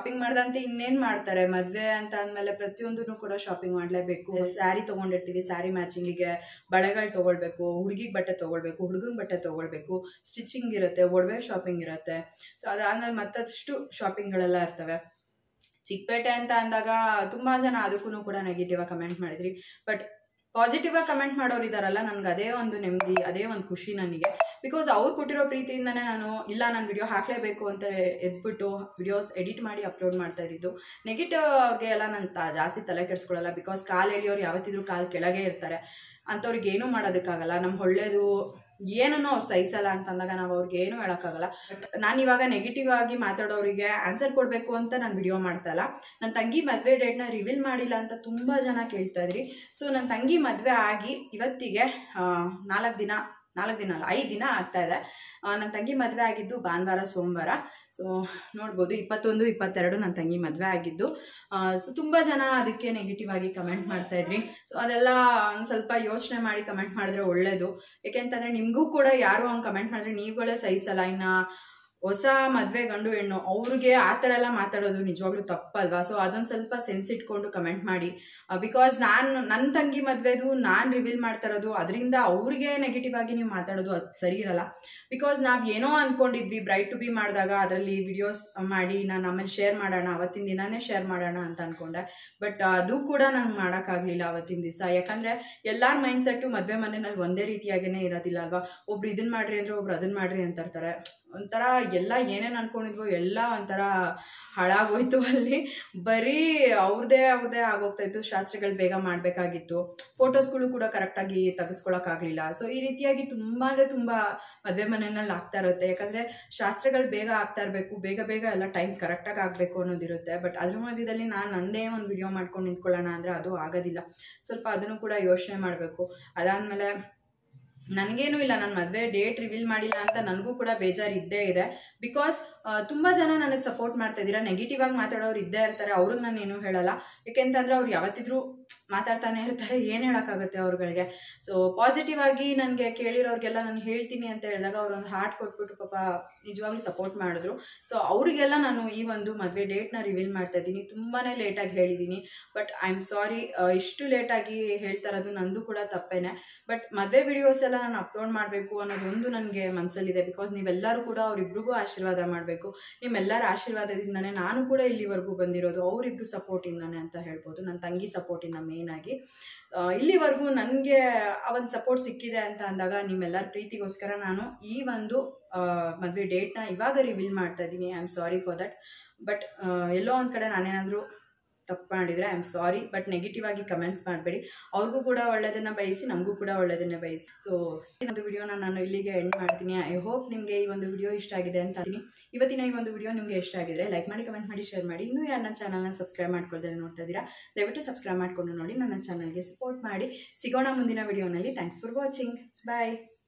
ಅವ್ರಿಗಂತ ಇನ್ನೇನು ಮಾಡ್ತಾರೆ ಮದುವೆ ಅಂತ ಅಂದಮೇಲೆ ಪ್ರತಿಯೊಂದನ್ನು ಕೂಡ ಶಾಪಿಂಗ್ ಮಾಡಲೇಬೇಕು ಸ್ಯಾರಿ ತೊಗೊಂಡಿರ್ತೀವಿ ಸ್ಯಾರಿ ಮ್ಯಾಚಿಂಗಿಗೆ ಬಳೆಗಳು ತೊಗೊಳ್ಬೇಕು ಹುಡುಗಿಗೆ ಬಟ್ಟೆ ತೊಗೊಳ್ಬೇಕು ಹುಡುಗಂಗೆ ಬಟ್ಟೆ ತೊಗೊಳ್ಬೇಕು ಸ್ಟಿಚಿಂಗ್ ಇರುತ್ತೆ ಒಡವೆ ಶಾಪಿಂಗ್ ಇರುತ್ತೆ ಸೊ ಅದಾದಮೇಲೆ ಮತ್ತಷ್ಟು ಶಾಪಿಂಗ್ಗಳೆಲ್ಲ ಇರ್ತವೆ ಚಿಕ್ಕಪೇಟೆ ಅಂತ ಅಂದಾಗ ತುಂಬ ಜನ ಅದಕ್ಕೂ ಕೂಡ ನೆಗೆಟಿವ್ ಕಮೆಂಟ್ ಮಾಡಿದ್ರಿ ಬಟ್ ಪಾಸಿಟಿವ್ ಆಗಿ ಕಮೆಂಟ್ ಮಾಡೋರು ಇದಾರಲ್ಲ ನನಗೆ ಅದೇ ಒಂದು ನೆಮ್ಮದಿ ಅದೇ ಒಂದು ಖುಷಿ ನನಗೆ ಬಿಕಾಸ್ ಅವ್ರು ಕೊಟ್ಟಿರೋ ಪ್ರೀತಿಯಿಂದನೇ ನಾನು ಇಲ್ಲ ನಾನು ವಿಡಿಯೋ ಹಾಕಲೇಬೇಕು ಅಂತ ಎದ್ಬಿಟ್ಟು ವಿಡಿಯೋಸ್ ಎಡಿಟ್ ಮಾಡಿ ಅಪ್ಲೋಡ್ ಮಾಡ್ತಾ ಇದ್ದಿದ್ದು ನೆಗೆಟಿವ್ಗೆ ಎಲ್ಲ ನಾನು ತ ಜಾಸ್ತಿ ತಲೆ ಕೆಡಿಸ್ಕೊಳ್ಳಲ್ಲ ಬಿಕಾಸ್ ಕಾಲು ಎಳಿಯೋರು ಯಾವತ್ತಿದ್ರೂ ಕಾಲು ಕೆಳಗೆ ಇರ್ತಾರೆ ಅಂಥವ್ರಿಗೆ ಏನೂ ಮಾಡೋದಕ್ಕಾಗಲ್ಲ ನಮ್ಮ ಒಳ್ಳೇದು ಏನನ್ನೋ ಅವ್ರು ಸಹಿಸಲ್ಲ ಅಂತ ಅಂದಾಗ ನಾವು ಅವ್ರಿಗೆ ಏನೂ ಹೇಳೋಕ್ಕಾಗಲ್ಲ ಬಟ್ ನಾನು ಇವಾಗ ನೆಗೆಟಿವ್ ಆಗಿ ಮಾತಾಡೋರಿಗೆ ಆನ್ಸರ್ ಕೊಡಬೇಕು ಅಂತ ನಾನು ವಿಡಿಯೋ ಮಾಡ್ತಾ ಇಲ್ಲ ನನ್ನ ತಂಗಿ ಮದುವೆ ಡೇಟ್ನ ರಿವೀಲ್ ಮಾಡಿಲ್ಲ ಅಂತ ತುಂಬ ಜನ ಕೇಳ್ತಾ ಇದ್ರಿ ಸೊ ನನ್ನ ತಂಗಿ ಮದುವೆ ಆಗಿ ಇವತ್ತಿಗೆ ನಾಲ್ಕು ದಿನ ನಾಲ್ಕು ದಿನ ಅಲ್ಲ ಐದು ದಿನ ಆಗ್ತಾ ಇದೆ ನನ್ನ ತಂಗಿ ಮದುವೆ ಆಗಿದ್ದು ಭಾನುವಾರ ಸೋಮವಾರ ಸೊ ನೋಡ್ಬೋದು ಇಪ್ಪತ್ತೊಂದು ಇಪ್ಪತ್ತೆರಡು ನನ್ನ ತಂಗಿ ಮದುವೆ ಆಗಿದ್ದು ಸೊ ತುಂಬ ಜನ ಅದಕ್ಕೆ ನೆಗೆಟಿವ್ ಆಗಿ ಕಮೆಂಟ್ ಮಾಡ್ತಾ ಇದ್ರಿ ಸೊ ಅದೆಲ್ಲ ಒಂದು ಸ್ವಲ್ಪ ಯೋಚನೆ ಮಾಡಿ ಕಮೆಂಟ್ ಮಾಡಿದ್ರೆ ಒಳ್ಳೇದು ಯಾಕೆಂತಂದರೆ ನಿಮಗೂ ಕೂಡ ಯಾರು ಹಂಗೆ ಕಮೆಂಟ್ ಮಾಡಿದ್ರೆ ನೀವುಗಳೇ ಸಹಿಸಲ್ಲ ಇನ್ನು ಹೊಸ ಮದುವೆ ಗಂಡು ಹೆಣ್ಣು ಅವ್ರಿಗೆ ಆ ಥರ ಎಲ್ಲ ಮಾತಾಡೋದು ನಿಜವಾಗ್ಲೂ ತಪ್ಪಲ್ವಾ ಸೊ ಅದೊಂದು ಸ್ವಲ್ಪ ಸೆನ್ಸ್ ಇಟ್ಕೊಂಡು ಕಮೆಂಟ್ ಮಾಡಿ ಬಿಕಾಸ್ ನಾನು ನನ್ನ ತಂಗಿ ಮದುವೆದು ನಾನು ರಿವೀಲ್ ಮಾಡ್ತಾ ಇರೋದು ಅದರಿಂದ ಅವ್ರಿಗೆ ನೆಗೆಟಿವ್ ಆಗಿ ನೀವು ಮಾತಾಡೋದು ಅದು ಸರಿ ಇರಲ್ಲ ಬಿಕಾಸ್ ನಾವು ಏನೋ ಅಂದ್ಕೊಂಡಿದ್ವಿ ಬ್ರೈಟ್ ಟು ಬಿ ಮಾಡಿದಾಗ ಅದರಲ್ಲಿ ವಿಡಿಯೋಸ್ ಮಾಡಿ ನಾನು ಆಮೇಲೆ ಶೇರ್ ಮಾಡೋಣ ಅವತ್ತಿನ ದಿನನೇ ಶೇರ್ ಮಾಡೋಣ ಅಂತ ಅಂದ್ಕೊಂಡೆ ಬಟ್ ಅದು ಕೂಡ ನಂಗೆ ಮಾಡೋಕ್ಕಾಗಲಿಲ್ಲ ಅವತ್ತಿನ ದಿವಸ ಯಾಕಂದರೆ ಎಲ್ಲರ ಮೈಂಡ್ಸೆಟ್ಟು ಮದುವೆ ಮನೆಯಲ್ಲಿ ಒಂದೇ ರೀತಿಯಾಗೇ ಇರೋದಿಲ್ಲ ಅಲ್ವಾ ಒಬ್ರು ಇದನ್ನು ಮಾಡ್ರಿ ಅಂದರೆ ಒಬ್ರು ಅದನ್ನು ಮಾಡ್ರಿ ಅಂತ ಇರ್ತಾರೆ ಒಂಥರ ಎಲ್ಲ ಏನೇನು ಅಂದ್ಕೊಂಡಿದ್ವೋ ಎಲ್ಲ ಒಂಥರ ಹಾಳಾಗೋಯ್ತು ಅಲ್ಲಿ ಬರೀ ಅವ್ರದ್ದೇ ಅವ್ರದ್ದೇ ಆಗೋಗ್ತಾ ಇತ್ತು ಶಾಸ್ತ್ರಗಳು ಬೇಗ ಮಾಡಬೇಕಾಗಿತ್ತು ಫೋಟೋಸ್ಗಳು ಕೂಡ ಕರೆಕ್ಟಾಗಿ ತೆಗೆಸ್ಕೊಳಕ್ಕಾಗಲಿಲ್ಲ ಸೊ ಈ ರೀತಿಯಾಗಿ ತುಂಬ ಅಂದರೆ ತುಂಬ ಮದುವೆ ಮನೆಯಲ್ಲಿ ಆಗ್ತಾ ಇರುತ್ತೆ ಯಾಕಂದರೆ ಶಾಸ್ತ್ರಗಳು ಬೇಗ ಆಗ್ತಾ ಇರಬೇಕು ಬೇಗ ಬೇಗ ಎಲ್ಲ ಟೈಮ್ ಕರೆಕ್ಟಾಗಿ ಆಗಬೇಕು ಅನ್ನೋದಿರುತ್ತೆ ಬಟ್ ಅದ್ರ ಮಧ್ಯದಲ್ಲಿ ನಾನು ನನ್ನದೇ ಒಂದು ವಿಡಿಯೋ ಮಾಡ್ಕೊಂಡು ನಿಂತ್ಕೊಳ್ಳೋಣ ಅಂದರೆ ಅದು ಆಗೋದಿಲ್ಲ ಸ್ವಲ್ಪ ಅದನ್ನು ಕೂಡ ಯೋಚನೆ ಮಾಡಬೇಕು ಅದಾದಮೇಲೆ ನನಗೇನು ಇಲ್ಲ ನನ್ನ ಮದುವೆ ಡೇಟ್ ರಿವೀಲ್ ಮಾಡಿಲ್ಲ ಅಂತ ನನಗೂ ಕೂಡ ಬೇಜಾರು ಇದ್ದೇ ಇದೆ ಬಿಕಾಸ್ ತುಂಬ ಜನ ನನಗೆ ಸಪೋರ್ಟ್ ಮಾಡ್ತಾ ಇದ್ದೀರಾ ನೆಗೆಟಿವ್ ಆಗಿ ಮಾತಾಡೋರು ಇದ್ದೇ ಇರ್ತಾರೆ ಅವ್ರಿಗೆ ನಾನು ಏನೂ ಹೇಳಲ್ಲ ಯಾಕೆಂತಂದರೆ ಅವ್ರು ಯಾವತ್ತಿದ್ರೂ ಮಾತಾಡ್ತಾನೆ ಇರ್ತಾರೆ ಏನು ಹೇಳೋಕ್ಕಾಗುತ್ತೆ ಅವ್ರುಗಳಿಗೆ ಸೊ ಪಾಸಿಟಿವ್ ಆಗಿ ನನಗೆ ಕೇಳಿರೋರಿಗೆಲ್ಲ ನಾನು ಹೇಳ್ತೀನಿ ಅಂತ ಹೇಳಿದಾಗ ಅವ್ರೊಂದು ಹಾರ್ಟ್ ಕೊಟ್ಬಿಟ್ಟು ಪಾಪ ನಿಜವಾಗ್ಲೂ ಸಪೋರ್ಟ್ ಮಾಡಿದ್ರು ಸೊ ಅವರಿಗೆಲ್ಲ ನಾನು ಈ ಒಂದು ಮದುವೆ ಡೇಟ್ನ ರಿವೀಲ್ ಮಾಡ್ತಾ ಇದ್ದೀನಿ ತುಂಬಾ ಲೇಟಾಗಿ ಹೇಳಿದ್ದೀನಿ ಬಟ್ ಐ ಆಮ್ ಸಾರಿ ಇಷ್ಟು ಲೇಟಾಗಿ ಹೇಳ್ತಾ ಇರೋದು ನಂದು ಕೂಡ ತಪ್ಪೇನೆ ಬಟ್ ಮದುವೆ ವಿಡಿಯೋಸ್ ಎಲ್ಲ ನಾನು ಅಪ್ಲೋಡ್ ಮಾಡಬೇಕು ಅನ್ನೋದು ಒಂದು ನನಗೆ ಮನಸ್ಸಲ್ಲಿದೆ ಬಿಕಾಸ್ ನೀವೆಲ್ಲರೂ ಕೂಡ ಅವರಿಬ್ರಿಗೂ ಆಶೀರ್ವಾದ ಮಾಡಬೇಕು ನಿಮ್ಮೆಲ್ಲರ ಆಶೀರ್ವಾದದಿಂದನೇ ನಾನು ಕೂಡ ಇಲ್ಲಿವರೆಗೂ ಬಂದಿರೋದು ಅವರಿಬ್ರು ಸಪೋರ್ಟಿಂದಾನೆ ಅಂತ ಹೇಳ್ಬೋದು ನನ್ನ ತಂಗಿ ಸಪೋರ್ಟಿಂದ ಮೇಯ್ನಾಗಿ ಇಲ್ಲಿವರೆಗೂ ನನಗೆ ಆ ಒಂದು ಸಪೋರ್ಟ್ ಸಿಕ್ಕಿದೆ ಅಂತ ಅಂದಾಗ ನಿಮ್ಮೆಲ್ಲರ ಪ್ರೀತಿಗೋಸ್ಕರ ನಾನು ಈ ಒಂದು ಮದುವೆ ಡೇಟ್ನ ಇವಾಗ ರಿವೀಲ್ ಮಾಡ್ತಾ ಇದ್ದೀನಿ I am sorry for that but ಎಲ್ಲೋ ಒಂದು ಕಡೆ ನಾನೇನಾದರೂ ತಪ್ಪು ಮಾಡಿದರೆ I am sorry but negative ಆಗಿ ಕಮೆಂಟ್ಸ್ ಮಾಡಬೇಡಿ ಅವ್ರಿಗೂ ಕೂಡ ಒಳ್ಳೆಯದನ್ನು ಬಯಸಿ ನಮಗೂ ಕೂಡ ಒಳ್ಳೆಯದನ್ನೇ ಬಯಸಿ ಸೊ ಈ ಒಂದು ವಿಡಿಯೋನ ನಾನು ಇಲ್ಲಿಗೆ ಎಂಡ್ ಮಾಡ್ತೀನಿ ಐ ಹೋಪ್ ನಿಮಗೆ ಈ ಒಂದು ವಿಡಿಯೋ ಇಷ್ಟ ಆಗಿದೆ ಅಂತ ಅಂತೀನಿ ಇವತ್ತಿನ ಈ ಒಂದು ವಿಡಿಯೋ ನಿಮಗೆ ಇಷ್ಟ ಆಗಿದ್ರೆ ಲೈಕ್ ಮಾಡಿ ಕಮೆಂಟ್ ಮಾಡಿ ಶೇರ್ ಮಾಡಿ ಇನ್ನೂ ಯಾರು ನನ್ನ ಚಾನಲ್ನ ಸಬ್ಸ್ಕ್ರೈಬ್ ಮಾಡ್ಕೊಳ್ತಾರೆ ನೋಡ್ತಾ ಇದ್ದೀರಾ ದಯವಿಟ್ಟು ಸಬ್ಸ್ಕ್ರೈಬ್ ಮಾಡ್ಕೊಂಡು ನೋಡಿ ನನ್ನ ಚಾನಲ್ಗೆ ಸಪೋರ್ಟ್ ಮಾಡಿ ಸಿಗೋಣ ಮುಂದಿನ ವಿಡಿಯೋನಲ್ಲಿ ಥ್ಯಾಂಕ್ಸ್ ಫಾರ್ ವಾಚಿಂಗ್ ಬಾಯ್